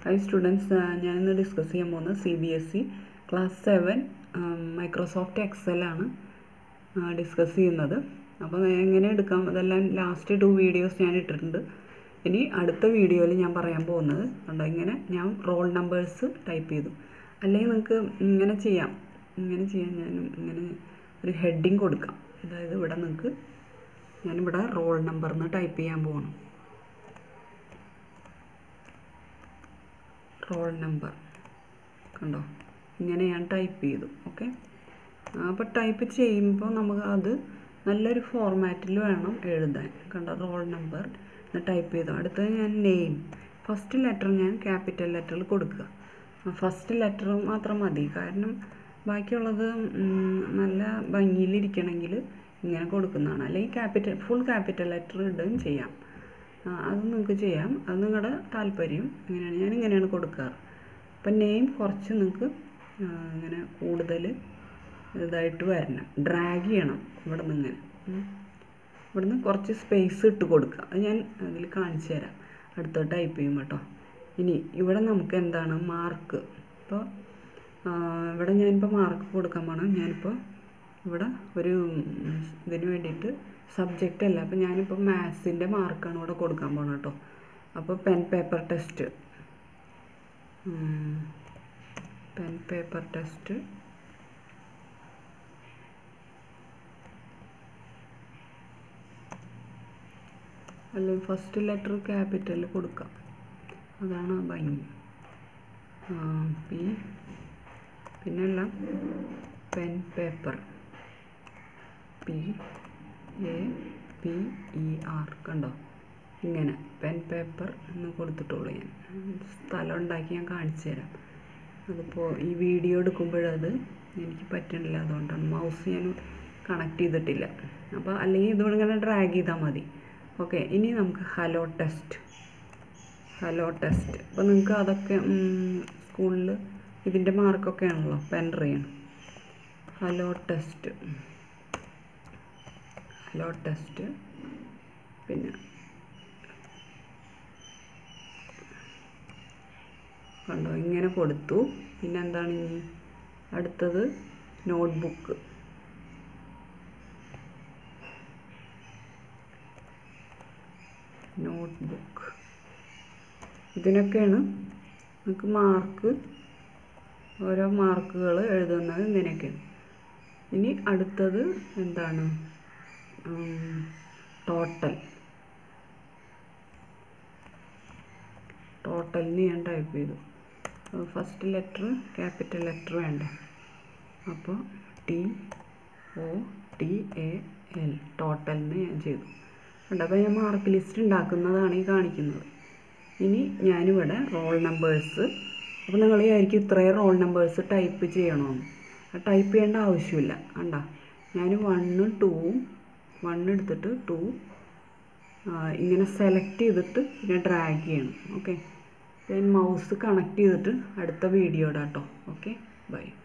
hi students ഞാനിന്ന് discuss ചെയ്യാൻ പോകുന്നത് C B S E class seven Microsoft Excel ആണ് ഡിസ്കസ് ചെയ്യുന്നത് അപ്പോൾ എങ്ങനെ എടുക്കാം അതെല്ലാം ലാസ്റ്റ് ടു വീഡിയോസ് ഞാൻ ഇട്ടിട്ടുണ്ട് ഇനി അടുത്ത വീഡിയോയിൽ ഞാൻ പറയാൻ പോകുന്നത് കണ്ടോ ഇങ്ങനെ ഞാൻ റോൾ നമ്പേഴ്സ് ടൈപ്പ് ചെയ്തു അല്ലെങ്കിൽ നിങ്ങൾക്ക് ഇങ്ങനെ ചെയ്യാം ഇങ്ങനെ ചെയ്യാം ഞാൻ ഇങ്ങനെ ഒരു ഹെഡിങ് കൊടുക്കാം അതായത് ഇവിടെ നിങ്ങൾക്ക് ഞാനിവിടെ റോൾ നമ്പർ എന്ന് ടൈപ്പ് ചെയ്യാൻ പോകണം റോൾ നമ്പർ കണ്ടോ ഇങ്ങനെ ഞാൻ ടൈപ്പ് ചെയ്തു ഓക്കെ അപ്പോൾ ടൈപ്പ് ചെയ്യുമ്പോൾ നമുക്ക് അത് നല്ലൊരു ഫോർമാറ്റിൽ വേണം എഴുതാൻ കണ്ടോ റോൾ നമ്പർ എന്ന് ടൈപ്പ് ചെയ്തു അടുത്തത് ഞാൻ നെയിം ഫസ്റ്റ് ലെറ്റർ ഞാൻ ക്യാപിറ്റൽ ലെറ്ററിൽ കൊടുക്കുക ഫസ്റ്റ് ലെറ്റർ മാത്രം മതി കാരണം ബാക്കിയുള്ളത് നല്ല ഭംഗിയിലിരിക്കണമെങ്കിൽ ഇങ്ങനെ കൊടുക്കുന്നതാണ് അല്ലെങ്കിൽ ക്യാപിറ്റൽ ഫുൾ ക്യാപിറ്റൽ ലെറ്റർ ഇടുകയും ചെയ്യാം അത് നിങ്ങൾക്ക് ചെയ്യാം അത് നിങ്ങളുടെ താല്പര്യം ഇങ്ങനെയാണ് ഞാൻ ഇങ്ങനെയാണ് കൊടുക്കാറ് അപ്പം നെയിം കുറച്ച് നിങ്ങൾക്ക് ഇങ്ങനെ കൂടുതൽ ഇതായിട്ട് വരണം ഡ്രാഗ് ചെയ്യണം ഇവിടെ നിന്ന് ഇങ്ങനെ ഇവിടുന്ന് കുറച്ച് സ്പേസ് ഇട്ട് കൊടുക്കുക അത് ഞാൻ അതിൽ കാണിച്ചു തരാം അടുത്ത ടൈപ്പ് ചെയ്യും കേട്ടോ ഇനി ഇവിടെ നമുക്ക് എന്താണ് മാർക്ക് ഇപ്പോൾ ഇവിടെ ഞാനിപ്പോൾ മാർക്ക് കൊടുക്കാൻ പോകണം ഞാനിപ്പോൾ ഇവിടെ ഒരു ഇതിന് വേണ്ടിയിട്ട് സബ്ജക്റ്റ് അല്ല അപ്പോൾ ഞാനിപ്പോൾ മാത്സിൻ്റെ മാർക്കാണ് ഇവിടെ കൊടുക്കാൻ പോകണം കേട്ടോ അപ്പോൾ pen paper test pen paper test അല്ലെങ്കിൽ ഫസ്റ്റ് ലെറ്റർ ക്യാപിറ്റൽ കൊടുക്കാം അതാണ് ഭംഗി പി പിന്നെല്ലാം pen paper P A P E R കണ്ടോ ഇങ്ങനെ പെൻ പേപ്പർ എന്ന് കൊടുത്തിട്ടുള്ളൂ ഞാൻ സ്ഥലം ഉണ്ടാക്കി ഞാൻ കാണിച്ചു തരാം അതിപ്പോൾ ഈ വീഡിയോ എടുക്കുമ്പോഴത് എനിക്ക് പറ്റണില്ല അതുകൊണ്ടാണ് മൗസ് ഞാൻ കണക്ട് ചെയ്തിട്ടില്ല അപ്പോൾ അല്ലെങ്കിൽ ഇതുകൊണ്ട് ഇങ്ങനെ ഡ്രാഗ് ചെയ്താൽ മതി ഓക്കെ ഇനി നമുക്ക് ഹലോ ടെസ്റ്റ് ഹലോ ടെസ്റ്റ് അപ്പോൾ നിങ്ങൾക്ക് അതൊക്കെ സ്കൂളിൽ ഇതിൻ്റെ മാർക്കൊക്കെ ആണല്ലോ പെൻ ചെയ്യണം ഹലോ ടെസ്റ്റ് ഹലോ ടെസ്റ്റ് പിന്നെ കണ്ടോ ഇങ്ങനെ കൊടുത്തു പിന്നെ എന്താണ് ഇനി അടുത്തത് നോട്ട്ബുക്ക് നോട്ട്ബുക്ക് ഇതിനൊക്കെയാണ് നമുക്ക് മാർക്ക് ഓരോ മാർക്കുകൾ എഴുതുന്നത് ഇങ്ങനെയൊക്കെയാണ് ഇനി അടുത്തത് എന്താണ് ടോട്ടൽ ടോട്ടലിന് ഞാൻ ടൈപ്പ് ചെയ്തു ഫസ്റ്റ് ലെറ്റർ ക്യാപിറ്റൽ ലെറ്റർ വേണ്ടേ അപ്പോൾ T O T A L ടോട്ടലിന് ഞാൻ ചെയ്തു ഉണ്ട് അപ്പോൾ ഞാൻ മാർക്ക് ലിസ്റ്റ് ഉണ്ടാക്കുന്നതാണ് ഈ കാണിക്കുന്നത് ഇനി ഞാനിവിടെ റോൾ നമ്പേഴ്സ് അപ്പോൾ നിങ്ങൾ വിചാരിക്കും ഇത്രയും റോൾ നമ്പേഴ്സ് ടൈപ്പ് ചെയ്യണമെന്ന് ടൈപ്പ് ചെയ്യേണ്ട ആവശ്യമില്ല കണ്ട ഞാൻ വണ്ണും ടൂവും വൺ എടുത്തിട്ട് ടു ഇങ്ങനെ സെലക്ട് ചെയ്തിട്ട് പിന്നെ ഡ്രാഗ് ചെയ്യണം ഓക്കെ ഞാൻ മൗസ് കണക്ട് ചെയ്തിട്ട് അടുത്ത വീഡിയോ ഇടാം കേട്ടോ ഓക്കെ ബൈ